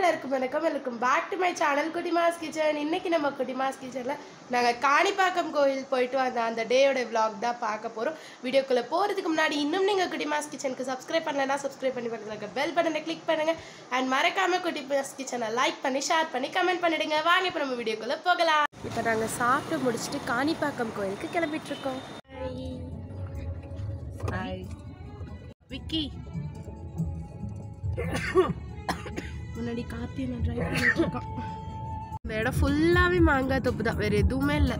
எல்லாருக்கும் வணக்கம் welcome back to my channel Kuttimas kitchen இன்னைக்கு நம்ம குட்டிமாஸ் கிச்சனில் நாங்கள் காணிப்பாக்கம் கோயில் போயிட்டு வந்த அந்த டேயோட vlog தான் பார்க்க போகிறோம் வீடியோக்குள்ளே போகிறதுக்கு முன்னாடி இன்னும் நீங்கள் குட்டிமாஸ் கிச்சனுக்கு சப்ஸ்கிரைப் பண்ணலன்னா சப்ஸ்கிரைப் பண்ணி பக்கத்தில் இருக்க பெல் பட்டனை கிளிக் பண்ணுங்கள் அண்ட் மறக்காமல் குட்டிமாஸ் கிச்சனை லைக் பண்ணி ஷேர் பண்ணி கமெண்ட் பண்ணிடுங்க வாங்க இப்போ நம்ம வீடியோக்குள்ளே போகலாம் இப்போ நாங்கள் சாப்பிட்டு முடிச்சுட்டு காணிப்பாக்கம் கோயிலுக்கு கிளம்பிட்டு இருக்கோம் விக்கி முன்னாடி கார்த்தி நான் ட்ரைவ் பண்ணிட்டு இருக்கான் இந்த இடம் ஃபுல்லாகவே மாங்காய் தொப்பு தான் வேறு எதுவுமே இல்லை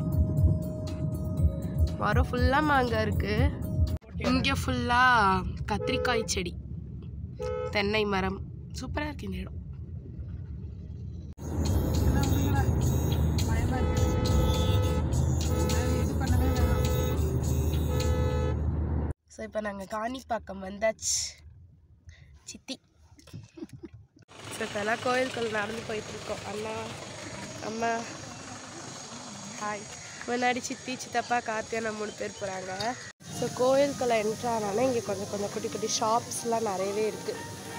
மரம் ஃபுல்லாக மாங்காய் இருக்கு இங்கே ஃபுல்லாக கத்திரிக்காய் செடி தென்னை மரம் சூப்பராக இருக்கு இந்த இடம் ஸோ இப்போ நாங்கள் காணிப்பாக்கம் வந்தாச்சு சித்தி ஸோ இப்போலாம் கோயிலுக்குள்ள நடந்து போயிட்டு இருக்கோம் அண்ணா அம்மா ஹாய் முன்னாடி சித்தி சித்தப்பா கார்த்தியா மூணு பேர் போகிறாங்க ஸோ கோயிலுக்குள்ள என்ட்ரு ஆனாலும் இங்கே கொஞ்சம் கொஞ்சம் குட்டி குட்டி ஷாப்ஸ்லாம் நிறையவே இருக்குது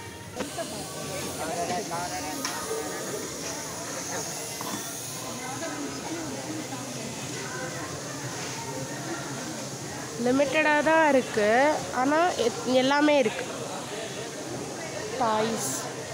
லிமிட்டடாக தான் இருக்குது ஆனால் எல்லாமே இருக்குது toys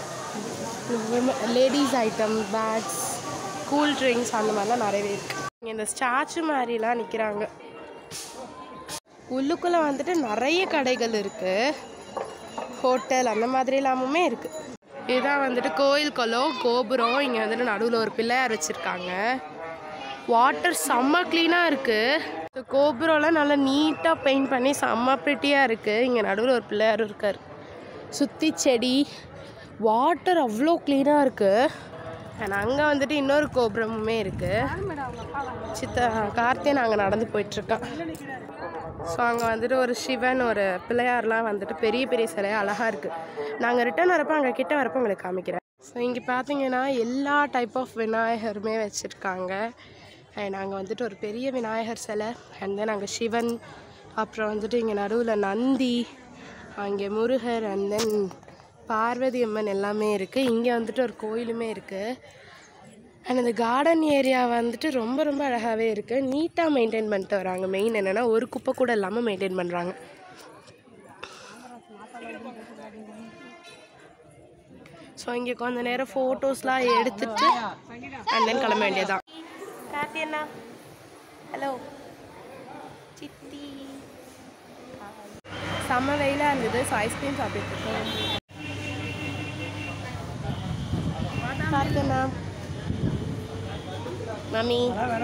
ladies item bags cool drinks அந்த மாதிரிலாம் நிறையவே இருக்குது இங்கே இந்த ஸ்டாச்சு மாதிரிலாம் நிற்கிறாங்க உள்ளுக்குள்ளே வந்துட்டு நிறைய கடைகள் இருக்குது ஹோட்டல் அந்த மாதிரி எல்லாமுமே இருக்குது இதுதான் வந்துட்டு கோயில் குளம் கோபுரம் இங்கே வந்துட்டு நடுவில் ஒரு பிள்ளையார் வச்சுருக்காங்க வாட்டர் செம்ம க்ளீனாக இருக்குது இந்த கோபுரம்லாம் நல்லா நீட்டாக பெயிண்ட் பண்ணி செம்ம ப்ரிட்டியாக இருக்குது இங்கே நடுவில் ஒரு பிள்ளையார் இருக்கார் சுற்றி செடி வாட்டர் அவ்வளோ க்ளீனாக இருக்குது அண்ட் அங்கே வந்துட்டு இன்னொரு கோபுரமுமே இருக்குது சித்த கார்த்தியை நாங்கள் நடந்து போயிட்டுருக்கோம் ஸோ அங்கே வந்துட்டு ஒரு சிவன் ஒரு பிள்ளையார்லாம் வந்துட்டு பெரிய பெரிய சிலையாக அழகாக இருக்குது நாங்கள் ரிட்டர்ன் வரப்போ அங்கே கிட்ட வரப்போ உங்களுக்கு காமிக்கிறேன் ஸோ இங்கே பார்த்தீங்கன்னா எல்லா டைப் ஆஃப் விநாயகருமே வச்சுருக்காங்க அண்ட் நாங்கள் வந்துட்டு ஒரு பெரிய விநாயகர் சிலை அண்ட் தென் அங்கே சிவன் அப்புறம் வந்துட்டு இங்கே நடுவில் நந்தி அங்கே முருகர் அண்ட் தென் பார்வதி அம்மன் எல்லாமே இருக்குது இங்கே வந்துட்டு ஒரு கோயிலுமே இருக்குது அண்ட் இந்த கார்டன் ஏரியா வந்துட்டு ரொம்ப ரொம்ப அழகாகவே இருக்குது நீட்டாக மெயின்டைன் பண்ணிட்டு வராங்க மெயின் என்னென்னா ஒரு குப்பை கூட இல்லாமல் மெயின்டைன் பண்ணுறாங்க ஸோ இங்கே கொஞ்ச நேரம் ஃபோட்டோஸ்லாம் எடுத்துட்டு அண்ட் தென் கிளம்ப வேண்டியதான் கார்த்தி அண்ணா ஹலோ சித்தி செம்ம வெயிலாக இருந்தது ஸோ ஐஸ்கிரீம் சாப்பிட்டு இருக்கோம் கார்த்தி அண்ணா மம்மி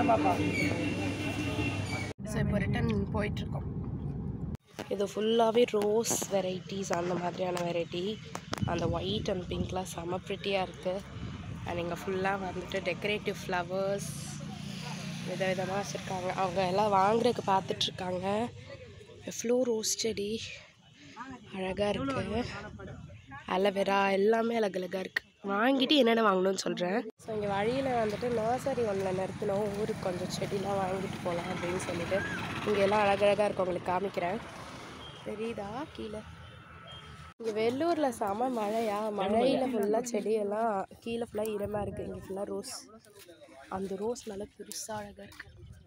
ஸோ இப்போ ரிட்டன் போயிட்டுருக்கோம் இது ஃபுல்லாகவே ரோஸ் வெரைட்டிஸ் அந்த மாதிரியான வெரைட்டி அந்த ஒயிட் அண்ட் பிங்க்லாம் செம ப்ரிட்டியாக இருக்குது அண்ட் இங்கே ஃபுல்லாக வந்துட்டு டெக்கரேட்டிவ் ஃப்ளவர்ஸ் விதவிதமாக வச்சுருக்காங்க அவங்க எல்லாம் வாங்குறதுக்கு பார்த்துட்ருக்காங்க எவ்வளோ ரோஸ் செடி அழகாக இருக்குது அலோவேரா எல்லாமே அழகழகாக இருக்குது வாங்கிட்டு என்னென்ன வாங்கணும்னு சொல்கிறேன் ஸோ இங்கே வழியில் வந்துட்டு நர்சரி ஒன்றில் நிறுத்தினோம் ஊருக்கு கொஞ்சம் செடிலாம் வாங்கிட்டு போகலாம் அப்படின்னு சொல்லிட்டு இங்கே எல்லாம் அழகழகாக இருக்கும் உங்களுக்கு காமிக்கிறேன் தெரியுதா கீழே இங்கே வெள்ளூரில் செம மழையா மழையில் ஃபுல்லாக செடியெல்லாம் கீழே ஃபுல்லாக ஈரமாக இருக்குது இங்கே ஃபுல்லாக ரோஸ் அந்த ரோஸ் நல்லா பெருசாக அழகாக இருக்குது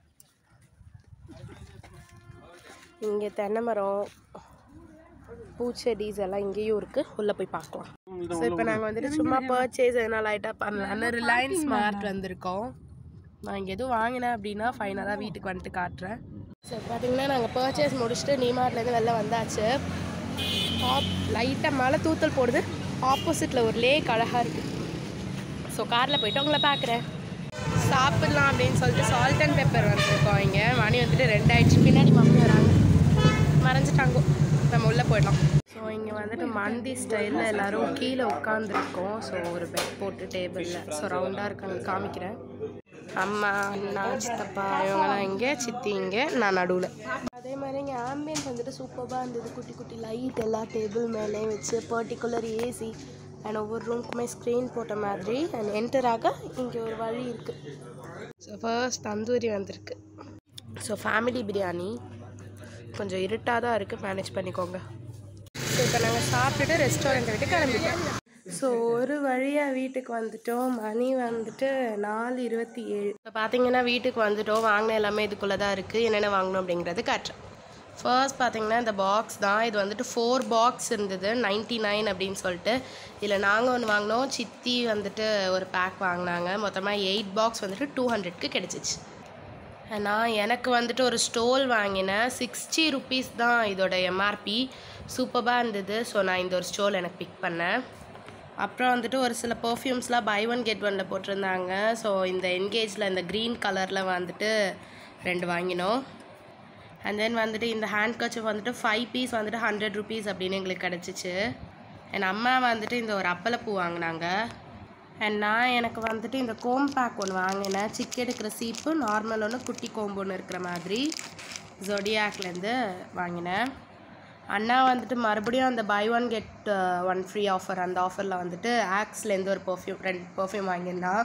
இங்கே தென்னை மரம் பூச்செடிஸ் எல்லாம் இங்கேயும் இருக்குது உள்ளே போய் பார்க்கலாம் ஸோ இப்போ நாங்கள் வந்துட்டு சும்மா பர்ச்சேஸ் எதனா லைட்டாக பண்ணலான்னு ரிலையன்ஸ் மார்ட் வந்திருக்கோம் நான் இங்கே எதுவும் வாங்கினேன் அப்படின்னா ஃபைனலாக வீட்டுக்கு வந்துட்டு காட்டுறேன் ஸோ பார்த்தீங்கன்னா நாங்கள் பர்ச்சேஸ் முடிச்சுட்டு நீமார்ட்லேருந்து வெளில வந்தாச்சு ஆப் லைட்டாக மழை தூத்தல் போடுது ஆப்போசிட்டில் ஒரு லேக் அழகாக இருக்குது ஸோ காரில் போயிட்டு உங்களை பார்க்குறேன் சாப்பிட்லாம் அப்படின்னு சொல்லிட்டு சால்ட் அண்ட் பெப்பர் வந்திருக்கோம் இங்கே மணி வந்துட்டு ரெண்டாயிடுச்சு பின்னாடி மம்மி வராங்க மறைஞ்சிட்டாங்கோ நம்ம உள்ளே போயிடலாம் ஸோ இங்கே வந்துட்டு மந்தி ஸ்டைலில் எல்லோரும் கீழே உட்காந்துருக்கோம் ஸோ ஒரு பெட் போட்டு டேபிளில் ஸோ ரவுண்டாக இருக்காங்க காமிக்கிறேன் அம்மா அண்ணா சித்தப்பா இவங்கெல்லாம் இங்கே சித்தி இங்கே நான் நடுவில் அதே மாதிரி இங்கே ஆம்பியன்ஸ் வந்துட்டு சூப்பராக இருந்தது குட்டி குட்டி லைட் எல்லா டேபிள் மேலேயும் வச்சு பர்டிகுலர் ஏசி அண்ட் ஒவ்வொரு ரூமுக்குமே ஸ்க்ரீன் போட்ட மாதிரி அண்ட் என்டராக இங்கே ஒரு வழி இருக்குது ஸோ ஃபர்ஸ்ட் தந்தூரி வந்திருக்கு ஸோ ஃபேமிலி பிரியாணி கொஞ்சம் இருட்டாக தான் இருக்குது மேனேஜ் பண்ணிக்கோங்க ஸோ இப்போ நாங்கள் சாப்பிட்டுட்டு ரெஸ்டாரண்ட் விட்டு கிளம்பிட்டோம் ஸோ ஒரு வழியாக வீட்டுக்கு வந்துட்டோம் மணி வந்துட்டு நாலு இருபத்தி ஏழு இப்போ பார்த்தீங்கன்னா வீட்டுக்கு வந்துட்டோம் வாங்கின எல்லாமே இதுக்குள்ளே தான் இருக்குது என்னென்ன வாங்கணும் அப்படிங்கிறது காட்டுறேன் ஃபர்ஸ்ட் பார்த்தீங்கன்னா இந்த பாக்ஸ் தான் இது வந்துட்டு ஃபோர் பாக்ஸ் இருந்தது நைன்ட்டி நைன் அப்படின்னு சொல்லிட்டு இதில் நாங்கள் ஒன்று வாங்கினோம் சித்தி வந்துட்டு ஒரு பேக் வாங்கினாங்க மொத்தமாக எயிட் பாக்ஸ் வந்துட்டு டூ ஹண்ட்ரட்க்கு கிடச்சிச்சு நான் எனக்கு வந்துட்டு ஒரு ஸ்டோல் வாங்கினேன் சிக்ஸ்டி ருபீஸ் தான் இதோட எம்ஆர்பி சூப்பராக இருந்தது ஸோ நான் இந்த ஒரு ஸ்டோல் எனக்கு பிக் பண்ணேன் அப்புறம் வந்துட்டு ஒரு சில பர்ஃப்யூம்ஸ்லாம் பை ஒன் கெட் ஒனில் போட்டிருந்தாங்க ஸோ இந்த என்கேஜில் இந்த க்ரீன் கலரில் வந்துட்டு ரெண்டு வாங்கினோம் அண்ட் தென் வந்துட்டு இந்த hand kerchief five piece வந்துட்டு ஹண்ட்ரட் ருபீஸ் அப்படின்னு எங்களுக்கு கிடச்சிச்சு என் அம்மா வந்துட்டு இந்த ஒரு அப்பளப்பூ வாங்கினாங்க அண்ட் நான் எனக்கு வந்துட்டு இந்த கோம் பேக் ஒன்று வாங்கினேன் சிக்கு எடுக்கிற சீப்பு நார்மல் ஒன்று குட்டி கோம்பு ஒன்று இருக்கிற மாதிரி ஜொடியாக்லேருந்து வாங்கினேன் அண்ணா வந்துட்டு மறுபடியும் அந்த buy one get one free offer அந்த ஆஃபரில் வந்துட்டு ஆக்ஸ்லேருந்து ஒரு பர்ஃப்யூம் ரெண்டு பர்ஃப்யூம் வாங்கியிருந்தான்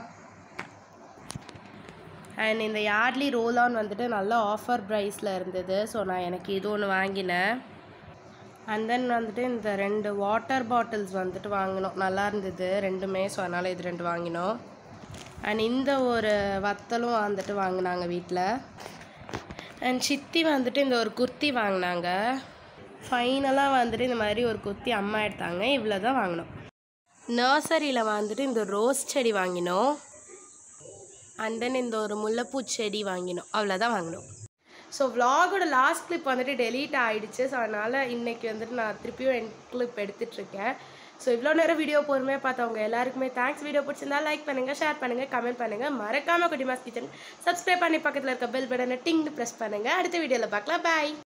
அண்ட் இந்த யார்ட்லி ரோல் ஆன் வந்துட்டு நல்ல ஆஃபர் ப்ரைஸில் இருந்தது ஸோ நான் எனக்கு இது ஒன்று வாங்கினேன் அண்ட் தென் வந்துட்டு இந்த ரெண்டு வாட்டர் பாட்டில்ஸ் வந்துட்டு வாங்கினோம் நல்லா இருந்தது ரெண்டுமே ஸோ அதனால் இது ரெண்டு வாங்கினோம் அண்ட் இந்த ஒரு வத்தலும் வந்துட்டு வாங்கினாங்க வீட்டில் அண்ட் சித்தி வந்துட்டு இந்த ஒரு குர்த்தி வாங்கினாங்க ஃபைனலாக வந்துட்டு இந்த மாதிரி ஒரு குர்த்தி அம்மா எடுத்தாங்க இவ்வளோ தான் வாங்கினோம் நர்சரியில் வந்துட்டு இந்த ரோஸ் செடி வாங்கினோம் அண்ட் தென் இந்த ஒரு முல்லைப்பூ செடி வாங்கினோம் அவ்வளோதான் வாங்கினோம் ஸோ vlogோட லாஸ்ட் கிளிப் வந்துட்டு டெலீட் ஆகிடுச்சு ஸோ அதனால் இன்றைக்கி வந்துட்டு நான் திருப்பியும் என் கிளிப் எடுத்துட்ருக்கேன் ஸோ இவ்வளோ நேரம் வீடியோ பொறுமையாக பார்த்தவங்க எல்லாருக்குமே தேங்க்ஸ் வீடியோ பிடிச்சிருந்தா லைக் பண்ணுங்கள் ஷேர் பண்ணுங்கள் கமெண்ட் பண்ணுங்கள் மறக்காமல் குட்டிமாஸ் கிச்சன் சப்ஸ்கிரைப் பண்ணி பக்கத்தில் இருக்க பெல் பட்டனை டிங்னு ப்ரெஸ் பண்ணுங்கள் அடுத்த வீடியோவில் பார்க்கலாம் பாய்